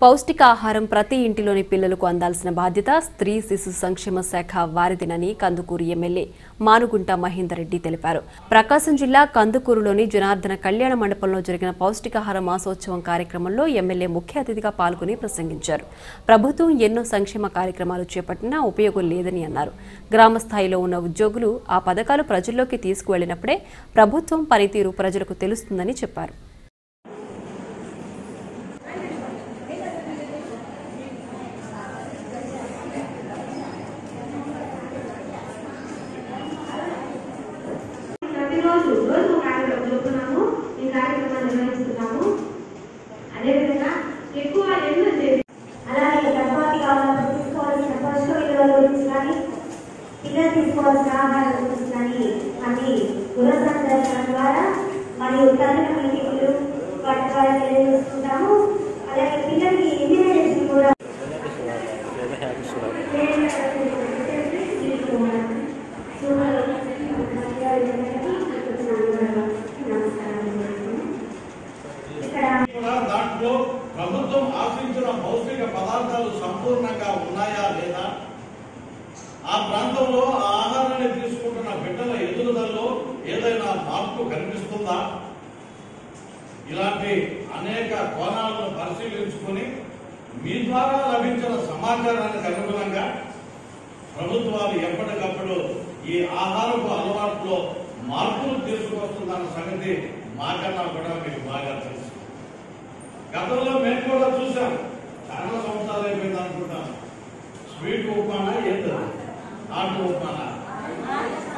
పౌష్టికాహారం ప్రతి ఇంటిలోని పిల్లలకు అందాల్సిన బాధ్యత స్త్రీ శిశు సంక్షేమ శాఖ వారిదినని కందుకూరు ఎమ్మెల్యే మానుగుంట మహేందర్ రెడ్డి తెలిపారు ప్రకాశం జిల్లా కందుకూరులోని జనార్దన కళ్యాణ మండపంలో జరిగిన పౌష్టికాహార మాసోత్సవం కార్యక్రమంలో ఎమ్మెల్యే ముఖ్య అతిథిగా పాల్గొని ప్రసంగించారు ప్రభుత్వం ఎన్నో సంక్షేమ కార్యక్రమాలు చేపట్టినా ఉపయోగం లేదని అన్నారు గ్రామ స్థాయిలో ఉన్న ఉద్యోగులు ఆ పథకాలు ప్రజల్లోకి తీసుకువెళ్లినప్పుడే ప్రభుత్వం పనితీరు ప్రజలకు తెలుస్తుందని చెప్పారు ప్రతిరోజు రోజు ఒక కార్యక్రమం చెబుతున్నాము ఈ కార్యక్రమాన్ని నిర్వహిస్తున్నాము అదేవిధంగా ఎక్కువ ఎన్నో చేసి అలాగే గర్భవతి కావాలన్నప్పుడు తీసుకోవాల్సిన పోషక విలువల గురించి కానీ పిల్లలు తీసుకోవాల్సిన ఆహారం గురించి కానీ అన్ని పునఃసందర్శన ద్వారా మరియు తల్లిన మీటింగులు వాటి ద్వారా తెలియజేసుకుంటాము అలాగే పిల్లలకి ఇమ్యూనైజేషన్ కూడా ఇక్కడ కూడా దాంట్లో ప్రభుత్వం ఆశించిన భౌతిక పదార్థాలు సంపూర్ణంగా ఉన్నాయా లేదా ఆ ప్రాంతంలో ఆ ఆహారాన్ని తీసుకుంటున్న బిడ్డల ఎదుగుదలలో ఏదైనా మార్పు కనిపిస్తుందా ఇలాంటి అనేక కోణాలను పరిశీలించుకొని మీ ద్వారా లభించిన సమాచారానికి అనుగుణంగా ప్రభుత్వాలు ఎప్పటికప్పుడు ఈ ఆహారపు అలవాట్లో మార్పులు తీసుకొస్తుందన్న సంగతి మాకన్నా కూడా మీకు బాగా తెలుసు గతంలో మేము కూడా చూసాం చాలా సంవత్సరాలు అయిపోయింది అనుకుంటాం స్వీట్ ఉప్మానా ఏంటి నాటు ఉప్మానా